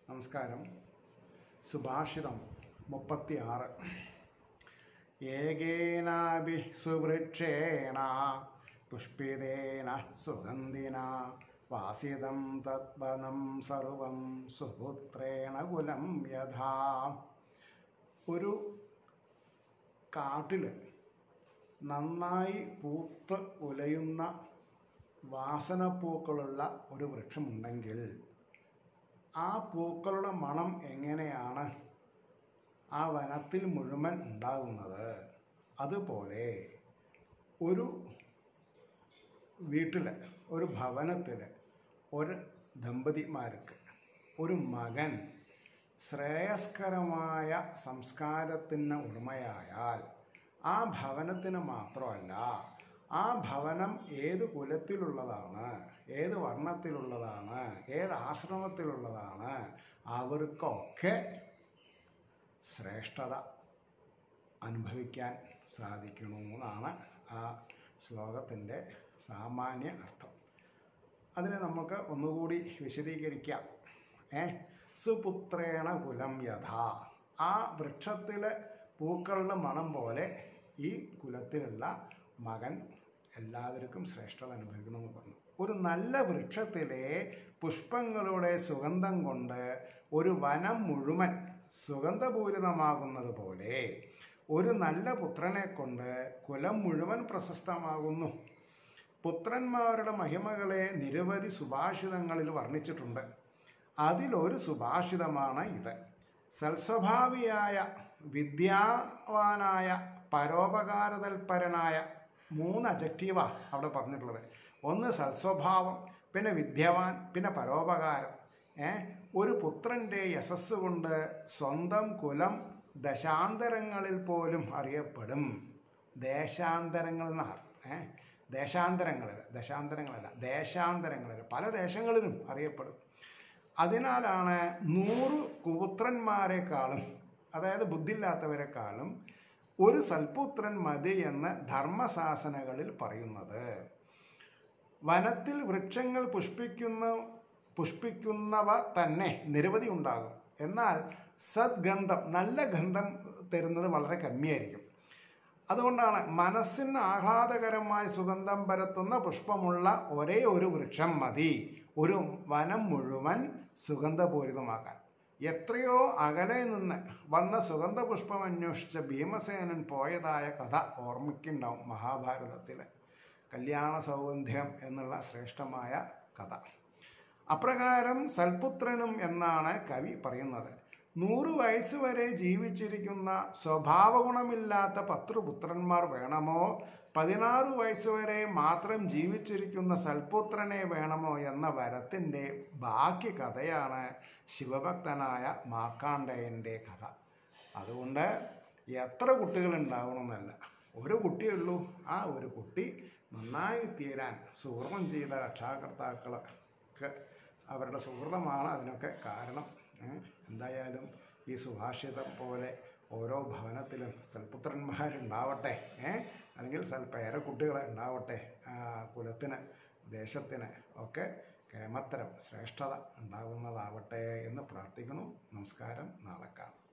നമസ്കാരം സുഭാഷിതം മുപ്പത്തിയാറ് ഏകേനാഭി സുവൃക്ഷേണ പുഷ്പിതേന സുഗന്ധിന വാസിതം തദ്വനം സർവം സുപുത്രേണ കുലം യഥാ ഒരു കാട്ടിൽ നന്നായി പൂത്ത് ഉലയുന്ന വാസനപ്പൂക്കളുള്ള ഒരു വൃക്ഷമുണ്ടെങ്കിൽ ആ പൂക്കളുടെ മണം എങ്ങനെയാണ് ആ വനത്തിൽ മുഴുവൻ ഉണ്ടാകുന്നത് അതുപോലെ ഒരു വീട്ടിൽ ഒരു ഭവനത്തിൽ ഒരു ദമ്പതിമാർക്ക് ഒരു മകൻ ശ്രേയസ്കരമായ സംസ്കാരത്തിന് ഉടമയായാൽ ആ ഭവനത്തിന് മാത്രമല്ല ആ ഭവനം ഏത് കുലത്തിലുള്ളതാണ് ഏത് വർണ്ണത്തിലുള്ളതാണ് ഏത് ആശ്രമത്തിലുള്ളതാണ് അവർക്കൊക്കെ ശ്രേഷ്ഠത അനുഭവിക്കാൻ സാധിക്കണമെന്നാണ് ആ ശ്ലോകത്തിൻ്റെ സാമാന്യ അർത്ഥം അതിനെ നമുക്ക് ഒന്നുകൂടി വിശദീകരിക്കാം ഏ സുപുത്രേണ കുലം യഥാ ആ വൃക്ഷത്തിലെ പൂക്കളുടെ മണം പോലെ ഈ കുലത്തിലുള്ള മകൻ എല്ലാവർക്കും ശ്രേഷ്ഠത അനുഭവിക്കണമെന്ന് പറഞ്ഞു ഒരു നല്ല വൃക്ഷത്തിലെ പുഷ്പങ്ങളുടെ സുഗന്ധം കൊണ്ട് ഒരു വനം മുഴുവൻ സുഗന്ധപൂരിതമാകുന്നത് പോലെ ഒരു നല്ല പുത്രനെ കൊണ്ട് കുലം മുഴുവൻ പ്രശസ്തമാകുന്നു പുത്രന്മാരുടെ മഹിമകളെ നിരവധി സുഭാഷിതങ്ങളിൽ വർണ്ണിച്ചിട്ടുണ്ട് അതിലൊരു സുഭാഷിതമാണ് ഇത് സൽസ്വഭാവിയായ വിദ്യാവാനായ പരോപകാരതൽപരനായ മൂന്ന് അജക്റ്റീവാണ് അവിടെ പറഞ്ഞിട്ടുള്ളത് ഒന്ന് സൽസ്വഭാവം പിന്നെ വിദ്യവാൻ പിന്നെ പരോപകാരം ഏ ഒരു പുത്രൻ്റെ യശസ് കൊണ്ട് സ്വന്തം കുലം ദശാന്തരങ്ങളിൽ പോലും അറിയപ്പെടും ദേശാന്തരങ്ങൾ എന്ന ഏ ദേശാന്തരങ്ങളിൽ ദശാന്തരങ്ങളല്ല ദേശാന്തരങ്ങളിൽ പല ദേശങ്ങളിലും അറിയപ്പെടും അതിനാലാണ് നൂറ് കുപുത്രന്മാരെക്കാളും അതായത് ബുദ്ധിയില്ലാത്തവരെക്കാളും ഒരു സൽപുത്രൻ മതി എന്ന് ധർമ്മശാസനകളിൽ പറയുന്നത് വനത്തിൽ വൃക്ഷങ്ങൾ പുഷ്പിക്കുന്ന പുഷ്പിക്കുന്നവ തന്നെ നിരവധി ഉണ്ടാകും എന്നാൽ സദ്ഗന്ധം നല്ല ഗന്ധം തരുന്നത് വളരെ കമ്മിയായിരിക്കും അതുകൊണ്ടാണ് മനസ്സിന് ആഹ്ലാദകരമായ സുഗന്ധം പരത്തുന്ന പുഷ്പമുള്ള ഒരേ ഒരു വൃക്ഷം മതി ഒരു വനം മുഴുവൻ സുഗന്ധപൂരിതമാക്കാൻ എത്രയോ അകലെ നിന്ന് വന്ന സുഗന്ധപുഷ്പം അന്വേഷിച്ച ഭീമസേനൻ പോയതായ കഥ ഓർമ്മിക്കുണ്ടാവും മഹാഭാരതത്തിലെ കല്യാണ സൗഗന്ധ്യം എന്നുള്ള ശ്രേഷ്ഠമായ കഥ അപ്രകാരം സൽപുത്രനും എന്നാണ് കവി പറയുന്നത് നൂറ് വയസ്സ് വരെ ജീവിച്ചിരിക്കുന്ന സ്വഭാവഗുണമില്ലാത്ത പത്രു പുത്രന്മാർ വേണമോ പതിനാറ് വയസ്സ് വരെ മാത്രം ജീവിച്ചിരിക്കുന്ന സൽപുത്രനെ വേണമോ എന്ന വരത്തിൻ്റെ ബാക്കി കഥയാണ് ശിവഭക്തനായ മാർക്കാണ്ഡേയൻ്റെ കഥ അതുകൊണ്ട് എത്ര കുട്ടികൾ ഉണ്ടാവണമെന്നല്ല ഒരു കുട്ടിയുള്ളൂ ആ ഒരു കുട്ടി നന്നായി തീരാൻ സുഹൃതം ചെയ്ത രക്ഷാകർത്താക്കളൊക്കെ അവരുടെ സുഹൃതമാണ് അതിനൊക്കെ കാരണം എന്തായാലും ഈ സുഭാഷിതം പോലെ ഓരോ ഭവനത്തിലും സൽപുത്രന്മാരുണ്ടാവട്ടെ ഏഹ് അല്ലെങ്കിൽ സൽപ്പേര കുട്ടികൾ ഉണ്ടാവട്ടെ കുലത്തിന് ദേശത്തിന് ഒക്കെ കേമത്തരം ശ്രേഷ്ഠത ഉണ്ടാകുന്നതാവട്ടെ എന്ന് പ്രാർത്ഥിക്കുന്നു നമസ്കാരം നാളെ കാണാം